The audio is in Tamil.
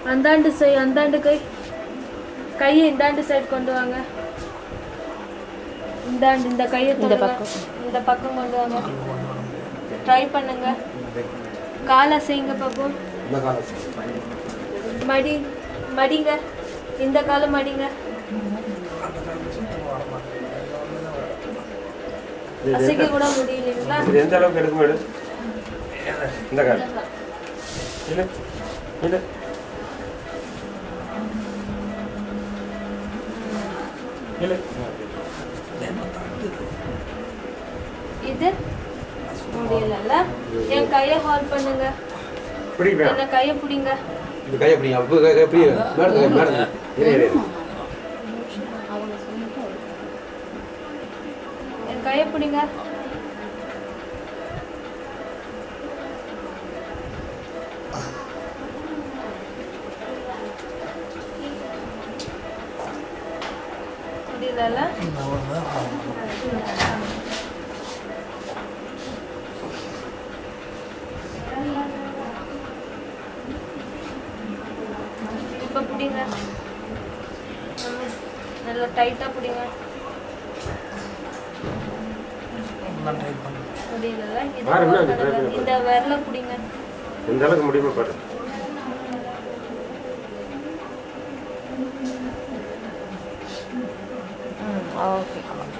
அந்தாண்டு சைடு அந்தாண்டு கை கையை இந்தாண்டு சைடு கொண்டு வாங்க இந்தாண்டு இந்த கையை இந்த தொடுங்க. பக்கம். இந்த பக்கம் கொண்டு வாங்க ட்ரை பண்ணுங்க காலை செய்யுங்க பாப்போம் இந்த காலம் மடி மடிங்க இந்த காலம் மடிங்க அசைக்க கூட முடியலைங்களா இது எந்த அளவுக்கு எடுக்க மேடம் இந்த காலம் இல்லை இல்லை இல்லை இது முடியலல்ல என் கையை ஹால் பண்ணுங்க பிடிப்பேன் என்ன கையை பிடிங்க இந்த கையை பிடிங்க அப்போ கை எப்படி மேடம் மேடம் இரு இரு இரு. என் கையை பிடிங்க முடியலல்ல இப்ப பிடிங்க ஆமா. நல்லா டைட்டா பிடிங்க முடியல இது பாரு, என்ன ஒரு அது try தடவை. பண்ணி இந்த விரல பிடிங்க எந்த அளவுக்கு முடியுமா பாரு ம் ஓகே